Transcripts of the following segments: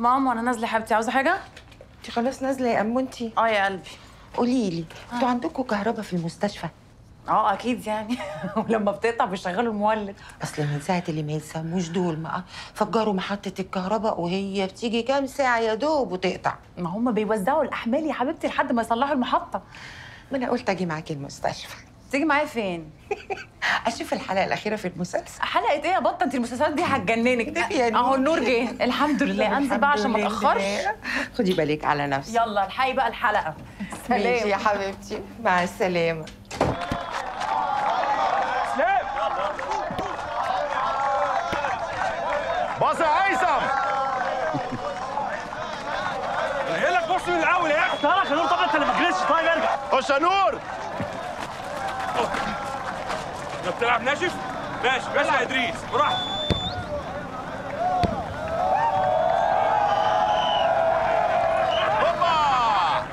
ماما انا نازله حبيبتي عاوزه حاجه انت خلاص نازله يا ام انت اه يا قلبي قولي لي انتوا عندكم كهرباء في المستشفى اه اكيد يعني ولما بتقطع بيشغلوا المولد اصل من ساعه اللي ما يسموش دول ما فجروا محطه الكهرباء وهي بتيجي كام ساعه يا دوب وتقطع ما هم بيوزعوا الاحمال يا حبيبتي لحد ما يصلحوا المحطه ما انا قلت اجي معاكي المستشفى تيجي معايا فين اشوف الحلقه الاخيره في المسلسل حلقه ايه يا بطه انت المسلسلات دي هتجننك يا اهو نور. النور جه الحمد لله انزل بقى عشان ما الحمد اتاخرش لله. خدي بالك على نفسك يلا الحقي بقى الحلقه ماشي يا سلام حبيبتي مع السلامه باص يا هيثم قايل لك بص من الاول يا اخي ترى خليهم طب انت اللي ما جلستش طيب ارجع خش يا نور انت بتلعب ناشف ماشي ماشي يا ادريس براحتك هوبا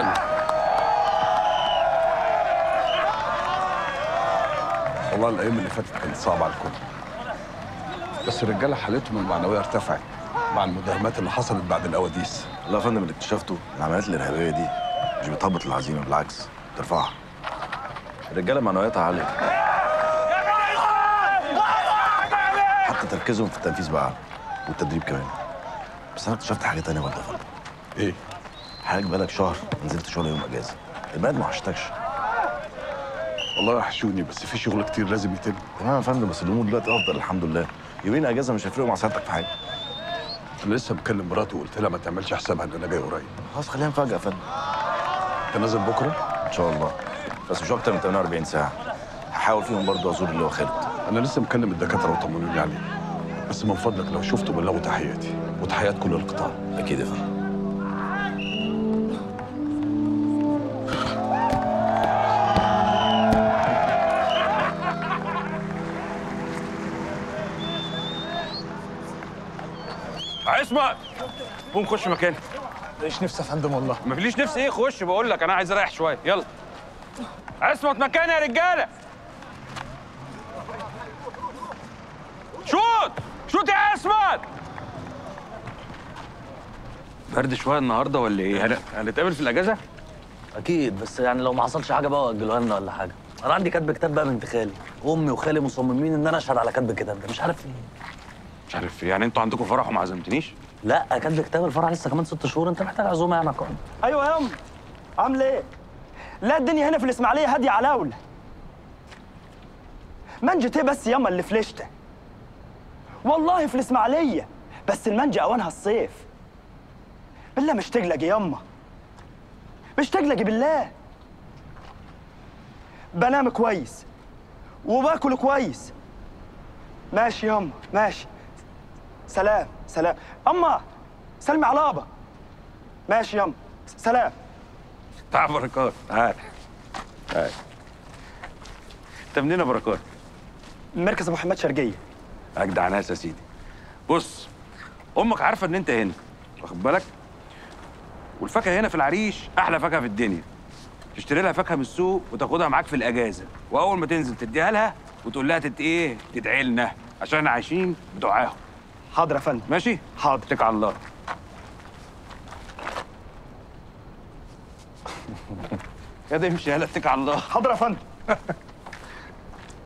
والله الايام اللي فاتت كانت صعبه على الكل بس الرجاله حالتهم المعنويه ارتفعت مع المداهمات اللي حصلت بعد الاواديس لا يا فندم اللي اكتشفته العمليات الارهابيه دي مش بتهبط العزيمه بالعكس بترفعها الرجاله معنوياتها عاليه حتى تركيزهم في التنفيذ بقى أعلى، والتدريب كمان بس انا اكتشفت حاجه تانية برضه يا فندم ايه حضرتك بقالك شهر ما نزلتش ولا يوم اجازه البلد ما وحشتكش والله وحشوني بس في شغل كتير لازم يتم تمام يا فندم بس الامور دلوقتي افضل الحمد لله يومين اجازه مش هيفرقوا مع سعادتك في حاجه انا لسه مكلم مراتي وقلت لها ما تعملش حسابها ان انا جاي قريب خلاص خليها مفاجاه يا فندم انت نازل بكره ان شاء الله بس مش اكتر من 48 ساعه هحاول فيهم برضه ازور اللي هو خالد انا لسه مكلم الدكاتره وطمنوني عليه بس من فضلك لو شفته بلغوا تحياتي وتحيات كل القطاع اكيد يا فندم عصمت قوم خش مكانك ليش نفسي يا فندم والله ما فيليش نفسي ايه خش بقول لك انا عايز اريح شويه يلا عصمت مكاني يا رجاله شوت شوت يا عصمت برد شويه النهارده ولا ايه هن- هنتقابل في الاجازه اكيد بس يعني لو ما حصلش حاجه بقى اجلوها لنا ولا حاجه انا عندي كاتب كتاب بقى بنت خالي امي وخالي مصممين ان انا اشهد على كاتب الكتاب ده مش عارف ليه مش عارف يعني انتوا عندكم فرح وما عزمتنيش لا كاتب كتاب الفرح لسه كمان ست شهور انت محتاج عزومه يعني يا كرم. ايوه يا ام عامل ايه؟ لا الدنيا هنا في الاسماعيليه هاديه علاوله منجة ايه بس ياما اللي فلشته والله في الاسماعيليه بس المانجا اوانها الصيف بالله مش تقلقي ياما مش تقلقي بالله بنام كويس وباكل كويس ماشي ياما ماشي سلام سلام اما سلمي على ابا ماشي ياما سلام تعال بركات تعال تعال انت منين يا بركات مركز ابو حماد شرقيه اجدع ناس يا سيدي بص امك عارفه ان انت هنا واخد بالك والفاكهه هنا في العريش احلى فاكهه في الدنيا تشتري لها فاكهه من السوق وتاخدها معاك في الاجازه واول ما تنزل تديها لها وتقول لها تت ايه تدعي لنا عشان احنا عايشين بدعاهم حاضر يا فندم ماشي حاضر اتكل على الله يا ده امشي يلا اتكل على الله حاضر يا فندم